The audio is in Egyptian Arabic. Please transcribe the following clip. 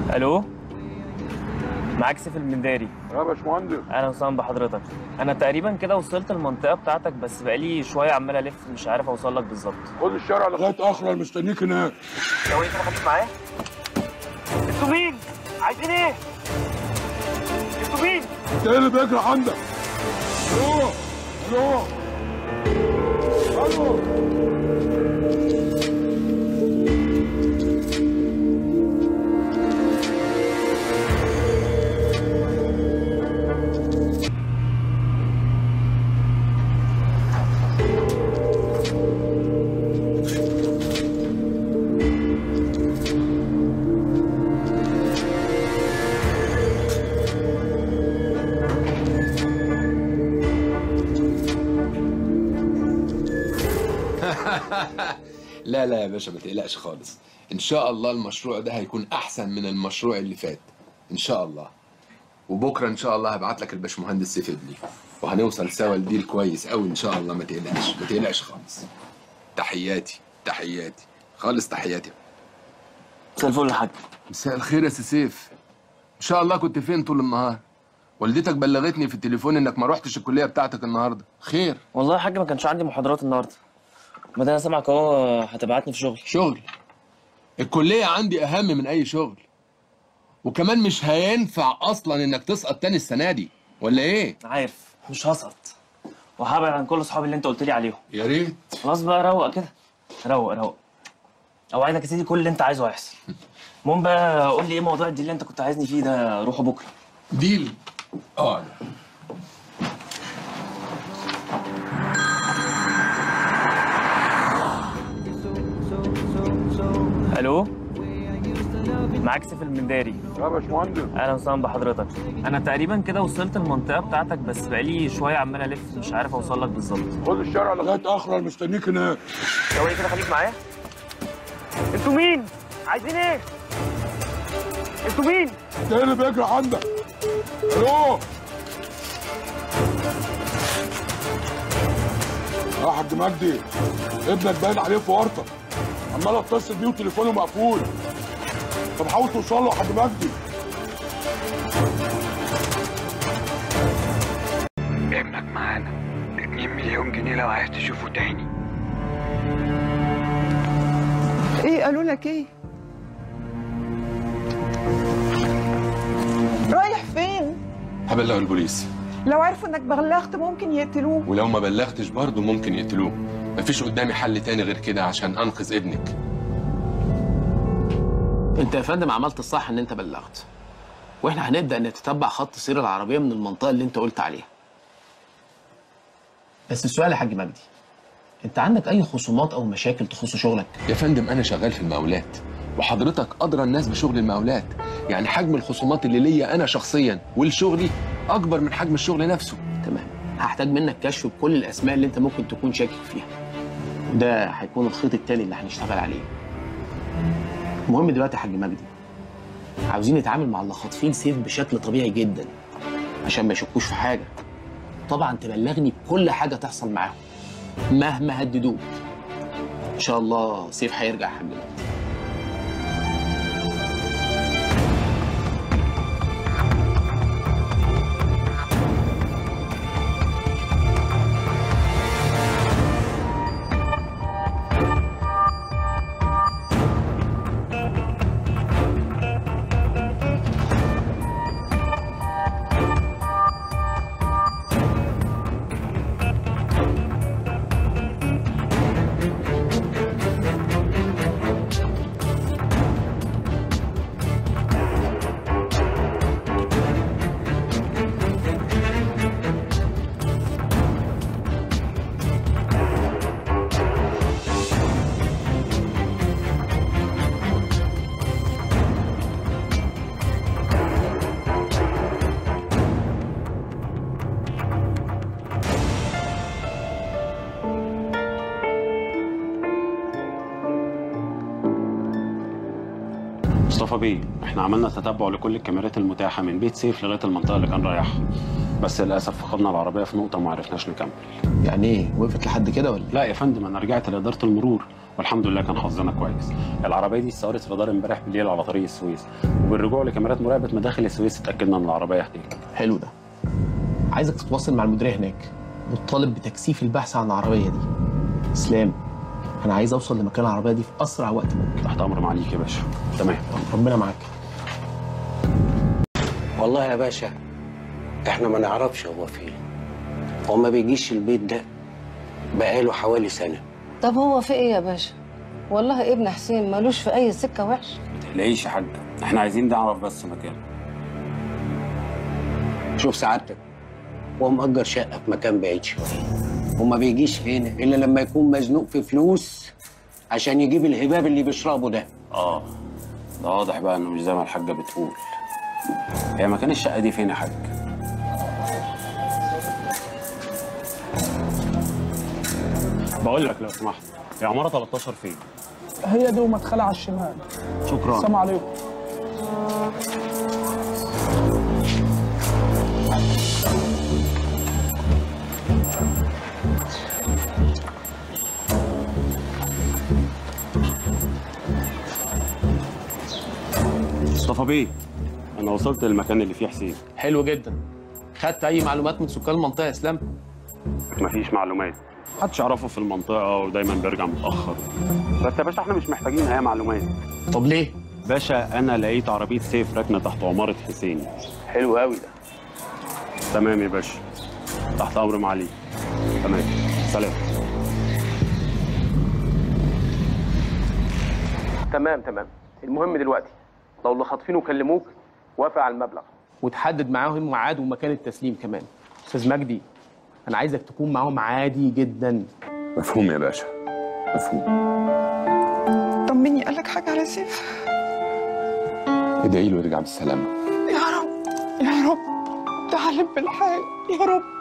الو معاك سيف المنداري يا باشمهندس اهلا وسهلا بحضرتك انا تقريبا كده وصلت المنطقه بتاعتك بس بقالي شويه عمال الف مش عارف اوصل لك بالظبط خد الشارع لغايه اخر مستنيك هناك ثواني كده خليك معايا انتوا مين عايزين ايه انتوا مين انت ايه اللي بيجري عندك الو الو الو لا لا يا باشا ما تقلقش خالص ان شاء الله المشروع ده هيكون احسن من المشروع اللي فات ان شاء الله وبكره ان شاء الله هبعت لك الباشمهندس سيف ابني وهنوصل سوا لديل كويس قوي ان شاء الله ما تقلقش ما تقلقش خالص تحياتي تحياتي خالص تحياتي مساء الفل يا حاج مساء الخير يا سي سيف ان شاء الله كنت فين طول النهار والدتك بلغتني في التليفون انك ما روحتش الكليه بتاعتك النهارده خير والله يا حاج ما كانش عندي محاضرات النهارده ما ده انا سامعك اهو هتبعتني في شغل شغل الكلية عندي أهم من أي شغل وكمان مش هينفع أصلا إنك تسقط تاني السنة دي ولا إيه؟ عارف مش هسقط وهبعد عن كل اصحابي اللي انت قلت لي عليهم يا ريت خلاص بقى روق كده روق روق اوعدك يا سيدي كل اللي انت عايزه هيحصل المهم بقى قول لي ايه موضوع الديل اللي انت كنت عايزني فيه ده روحه بكره ديل اقعد الو معاك سيف المنداري يا باشمهندس اهلا وسهلا بحضرتك انا تقريبا كده وصلت المنطقه بتاعتك بس بقالي شويه عمال الف مش عارف اوصل لك بالظبط خد الشارع لغايه اخر مستنيك هناك ثواني كده خليك معايا انتوا مين عايزين ايه انتوا مين انت ايه اللي بيجري عندك الو يا حاج مجدي ابنك باين عليه في ورطه عمال اتصل بيه وتليفونه مقفول طب حاول توصل له يا حاج مجدي ابنك معانا 2 مليون جنيه لو عايز تشوفه تاني ايه قالوا لك ايه رايح فين هبلغ البوليس لو عرفوا انك بلغت ممكن يقتلوه ولو ما بلغتش برضه ممكن يقتلوه مفيش قدامي حل تاني غير كده عشان أنقذ ابنك انت يا فندم عملت الصح ان انت بلغت واحنا هنبدا نتتبع خط سير العربيه من المنطقه اللي انت قلت عليها بس السؤال يا حاج مجدي انت عندك اي خصومات او مشاكل تخص شغلك يا فندم أنا شغال في المقاولات وحضرتك أدرى الناس بشغل المقاولات يعني حجم الخصومات اللي ليا أنا شخصيا ولشغلي أكبر من حجم الشغل نفسه تمام هحتاج منك كشف بكل الاسماء اللي انت ممكن تكون شاكك فيها وده هيكون الخيط التاني اللي هنشتغل عليه المهم دلوقتي يا حاج مجدي عاوزين نتعامل مع اللي خاطفين سيف بشكل طبيعي جدا عشان ما يشكوش في حاجه طبعا تبلغني بكل حاجه تحصل معاهم مهما هددوك ان شاء الله سيف هيرجع يا حاج مجدي مصطفى بيه احنا عملنا تتبع لكل الكاميرات المتاحه من بيت سيف لغايه المنطقه اللي كان رايحها بس للاسف فقدنا العربيه في نقطه وما عرفناش نكمل يعني ايه وقفت لحد كده ولا لا يا فندم انا رجعت لاداره المرور والحمد لله كان حظنا كويس العربيه دي صارت رادار امبارح بالليل على طريق السويس وبالرجوع لكاميرات مراقبه مداخل السويس اتاكدنا ان العربيه هناك حلو ده عايزك تتواصل مع المديريه هناك وتطالب بتكثيف البحث عن العربيه دي اسلام انا عايز اوصل لمكان العربيه دي في اسرع وقت ممكن تحت امر معاليك يا باشا تمام ربنا معاك والله يا باشا احنا ما نعرفش هو فين هو ما بيجيش البيت ده بقاله حوالي سنة طب هو في ايه يا باشا والله ابن حسين ملوش في اي سكه وحش تقلقيش يا حاجه احنا عايزين نعرف بس مكانه شوف سعادتك هو مأجر شقة في مكان بعيد شوية وما بيجيش هنا إلا لما يكون مزنوق في فلوس عشان يجيب الهباب اللي بيشربه ده اه ده واضح بقى انه مش زي ما الحاجه بتقول هي مكان الشقه دي فين يا حاج بقول لك لو سمحت هي عماره 13 فين هي دي ومدخلها على الشمال شكرا السلام عليكم مصطفى بيه انا وصلت للمكان اللي فيه حسين حلو جدا خدت اي معلومات من سكان المنطقه يا اسلام مفيش معلومات محدش يعرفه في المنطقه ودايما بيرجع متاخر بس يا باشا احنا مش محتاجين اي معلومات طب ليه باشا انا لقيت عربيه سيف راكنه تحت عماره حسين حلو قوي ده تمام يا باشا تحت امر معالي تمام سلام تمام تمام المهم دلوقتي لو اللي خاطفينه كلموك وافق على المبلغ وتحدد معاهم ميعاد ومكان التسليم كمان استاذ مجدي انا عايزك تكون معاهم عادي جدا مفهوم يا باشا مفهوم طمني قالك حاجة على سيف ادعي له يرجع بالسلامة يا رب يا رب تعلم بالحال يا رب